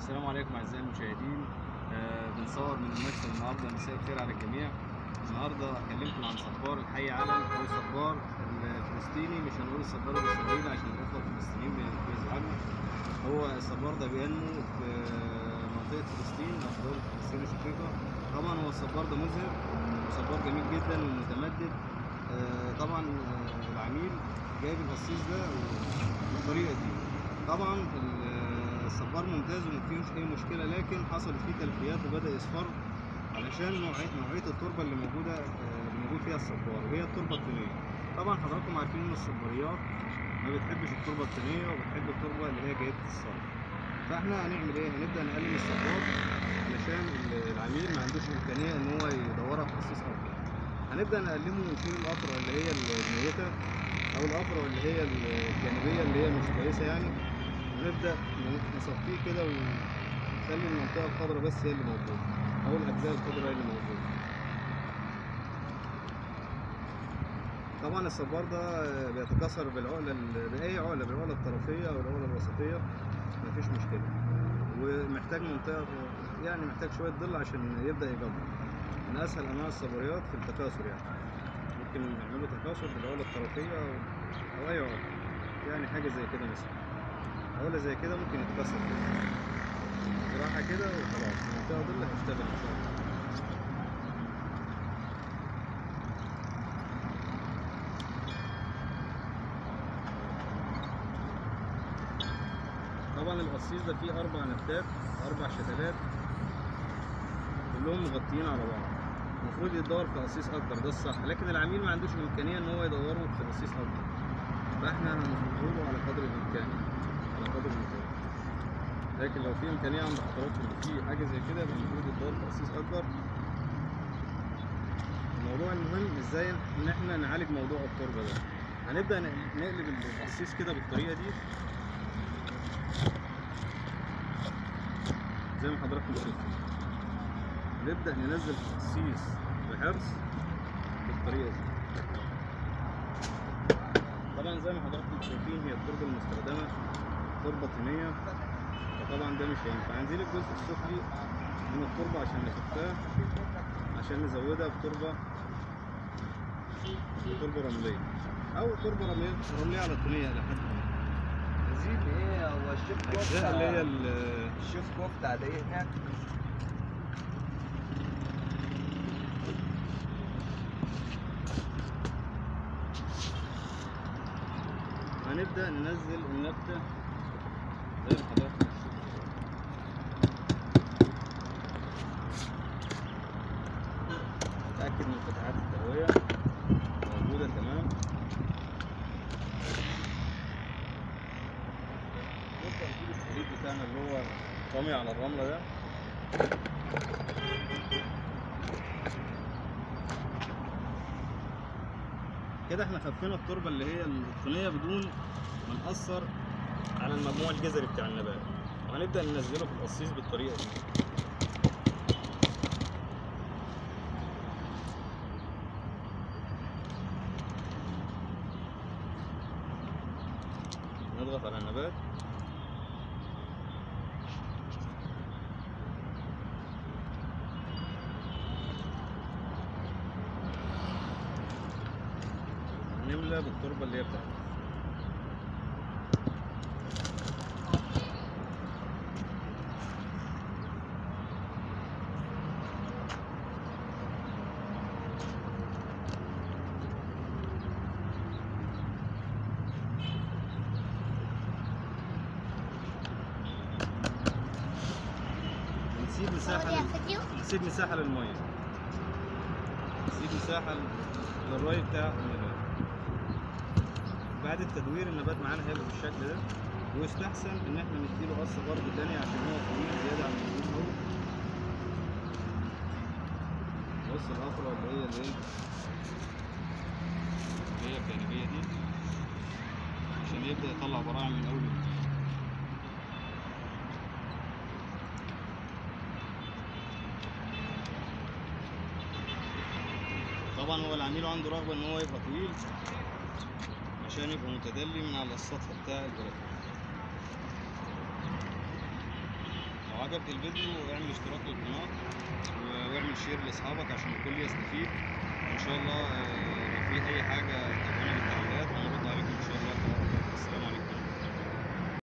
السلام عليكم اعزائي المشاهدين آه بنصور من المكتب النهارده مساء الخير على الجميع النهارده هكلمكم عن صبار الحي علم او الصبار الفلسطيني مش هنقول الصبار الاسرائيلي عشان الاخوه الفلسطينيين بيزعلوا هو الصبار ده بينمو في منطقه فلسطين او في دوله فلسطين الشقيقه طبعا هو الصبار ده مزهر وصبار جميل جدا ومتمدد آه طبعا آه العميل جايب القصيص ده بالطريقه دي طبعا الصبار ممتاز وما فيهوش اي مشكله لكن حصلت فيه تلفيات وبدا يصفر علشان نوعيه نوعيه التربه اللي موجوده اللي موجود فيها الصبار وهي التربه الطينيه طبعا حضراتكم عارفين ان الصباريات ما بتحبش التربه الطينيه وبتحب التربه اللي هي جيده الصرف فاحنا هنعمل ايه هنبدا نقلل الصبار علشان العميل ما عندوش امكانيه ان هو يدورها في قصيص افضل هنبدا نقلمه ونشيل الافرع اللي هي الميته او الافرع اللي هي الجانبيه اللي هي مش كويسه يعني ونبدا نصفيه كده ونخلي المنطقه الخضراء بس هي اللي موجوده او الاجزاء الخضراء هي اللي موجوده طبعا الصبار ده بيتكاثر بالعقله باي عقله بالعقله الطرفيه او العقله الوسطيه مفيش مشكله ومحتاج منطقه يعني محتاج شويه ظل عشان يبدا يجمر من اسهل انواع الصباريات في التكاثر يعني ممكن نعمله تكاثر بالعقله الطرفيه او, أو اي عقله يعني حاجه زي كده مثلا عقله زي كده ممكن يتكسر كده جراحه كده وخلاص المنطقه دي اللي هتشتغل ان شاء الله طبعا القصيص ده فيه اربع نبتات اربع شتلات كلهم مغطيين على بعض المفروض يتدور في قصيص اكبر ده الصح لكن العميل ما عندوش الامكانيه ان هو يدوره في قصيص اكبر فاحنا هنظبطه له على قدر الامكان على قدر الامكان لكن لو في امكانيه عند حضراتكم في حاجه زي كده يبقى المفروض يتدور في قصيص اكبر الموضوع المهم ازاي ان احنا نعالج موضوع التربه ده هنبدا نقلب القصيص كده بالطريقه دي زي ما حضراتكم شايفين نبدا ننزل القصيص بحرص بالطريقه دي طبعا زي ما حضراتكم شايفين هي التربه المستخدمه تربه طينيه فطبعا ده مش هينفع هنزيل الجزء السفلي من التربه عشان نخفاه عشان نزودها بتربه بتربه رمليه او تربه رمليه رمليه على طينيه الى حد ما نزيد ايه هو الشيف الاجزاء اللي هي الشيف كفته عاديه هناك هنبدأ ننزل النبتة زي ما حضراتكم نتأكد من فتحات التهوية موجودة تمام نبدأ نجيب السرير بتاعنا اللي هو طامي على الرملة ده كده احنا خفينا التربه اللي هي الطينيه بدون ما نأثر على المجموع الجذري بتاع النبات وهنبدأ ننزله في القصيص بالطريقه دي نضغط على النبات هنملى بالتربة اللي هي بتاعتنا نسيب مساحة لل... نسيب مساحة للمية نسيب مساحة للري بتاع النبات بعد التدوير النبات معانا هيبقى بالشكل ده ويستحسن ان احنا نديله قص برضه تاني عشان هو طويل زياده عن اللزوم اهو بص الافرع اللي هي الايه اللي هي الجانبيه دي عشان يبدا يطلع براعم من اول وجديد طبعا هو العميل عنده رغبه ان هو يبقى طويل عشان يبقى متدلي من على السطح بتاع البلكونه عجبك الفيديو اعمل اشتراك للقناه و- واعمل شير لاصحابك عشان الكل يستفيد وان شاء الله آه، لو في اي حاجه تابعونا بالتعليقات